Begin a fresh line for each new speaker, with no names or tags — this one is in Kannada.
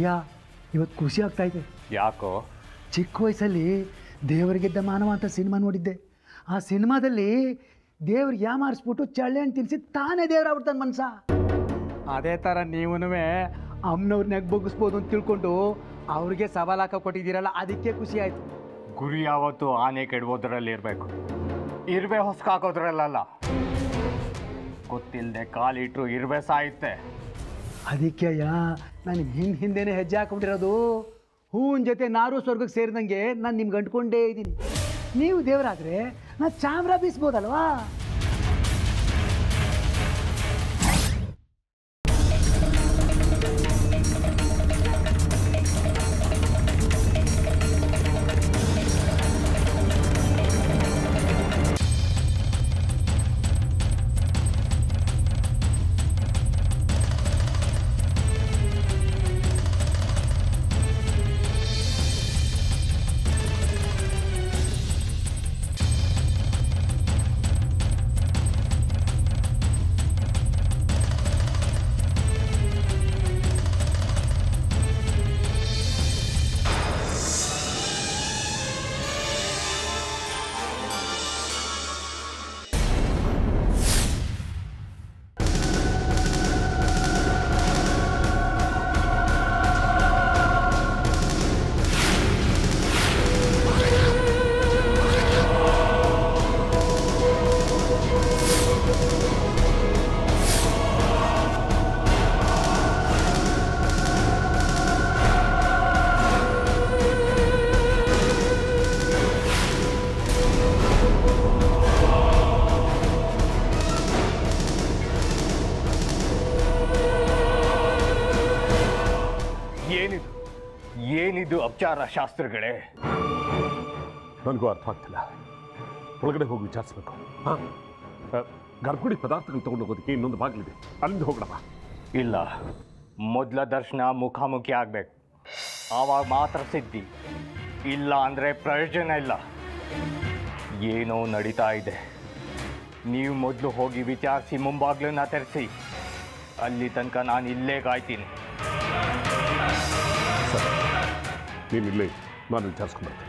ಅಯ್ಯ ಇವತ್ತು ಖುಷಿ ಆಗ್ತಾ ಇದೆ
ಯಾಕೋ
ಚಿಕ್ಕ ವಯಸ್ಸಲ್ಲಿ ದೇವರಿಗೆದ್ದ ಮಾನವ ಅಂತ ಸಿನಿಮಾ ನೋಡಿದ್ದೆ ಆ ಸಿನಿಮಾದಲ್ಲಿ ದೇವ್ರಿಗೆ ಯಾಮಾರಿಸ್ಬಿಟ್ಟು ಚಳ್ಳೆ ಹಣ್ಣು ತಿನ್ಸಿ ತಾನೇ ದೇವ್ರಾಗ್ಬಿಡ್ತಾನೆ ಮನ್ಸ ಅದೇ ಥರ ನೀವೂ ಅಮ್ಮನವ್ರ ನೆಗ್ ಬಗ್ಗಿಸ್ಬೋದು ಅಂತ ತಿಳ್ಕೊಂಡು ಅವ್ರಿಗೆ ಸವಾಲು ಹಾಕ ಕೊಟ್ಟಿದ್ದೀರಲ್ಲ ಅದಕ್ಕೆ ಖುಷಿ ಆಯಿತು
ಗುರಿ ಯಾವತ್ತು ಆನೆ ಕೆಡುವುದರಲ್ಲಿ ಇರಬೇಕು ಇರುವೆ ಹೊಸ್ಕಾಕೋದ್ರಲ್ಲ ಗೊತ್ತಿಲ್ಲದೆ ಕಾಲಿಟ್ರು ಇರುವೆ ಸಾಯುತ್ತೆ
ಅದಕ್ಕೆ ಅಯ್ಯ ನಾನು ಹಿಂದೆ ಹಿಂದೆನೇ ಹೆಜ್ಜೆ ಹಾಕೊಂಡಿರೋದು ಹೂವಿನ ಜೊತೆ ನಾರು ಸ್ವರ್ಗಕ್ಕೆ ಸೇರಿದಂಗೆ ನಾನು ನಿಮ್ಗೆ ಅಂಟ್ಕೊಂಡೇ ಇದ್ದೀನಿ ನೀವು ದೇವರಾದರೆ ನಾನು ಚಾಮ್ರ ಬೀಸ್ಬೋದಲ್ವಾ
ಏನಿದು ಏನಿದು ಅಪಚಾರ ಶಾಸ್ತ್ರಗಳೇ
ನನಗೂ ಅರ್ಥ ಆಗ್ತಿಲ್ಲ ಒಳಗಡೆ ಹೋಗಿ ವಿಚಾರಿಸ್ಬೇಕು ಹಾಂ ಗರ್ಭಿಣಿ ಪದಾರ್ಥಗಳು ತಗೊಂಡು ಹೋಗೋದಕ್ಕೆ ಇನ್ನೊಂದು ಬಾಗಿಲಿದೆ ಅಲ್ಲಿಂದ ಹೋಗೋಣ
ಇಲ್ಲ ಮೊದಲ ದರ್ಶನ ಮುಖಾಮುಖಿ ಆಗ್ಬೇಕು ಆವಾಗ ಮಾತ್ರ ಸಿದ್ಧಿ ಇಲ್ಲ ಅಂದರೆ ಪ್ರಯೋಜನ ಇಲ್ಲ ಏನೋ ನಡೀತಾ ಇದೆ ನೀವು ಮೊದಲು ಹೋಗಿ ವಿಚಾರಿಸಿ ಮುಂಬಾಗ್ಲನ್ನ ತೆರೆಸಿ ಅಲ್ಲಿ ತನಕ ನಾನು ಇಲ್ಲೇ ಕಾಯ್ತೀನಿ
ನೀನು ಇಲ್ಲೇ ನಾನು ವಿಚಾರಿಸ್ಕೊಂಡು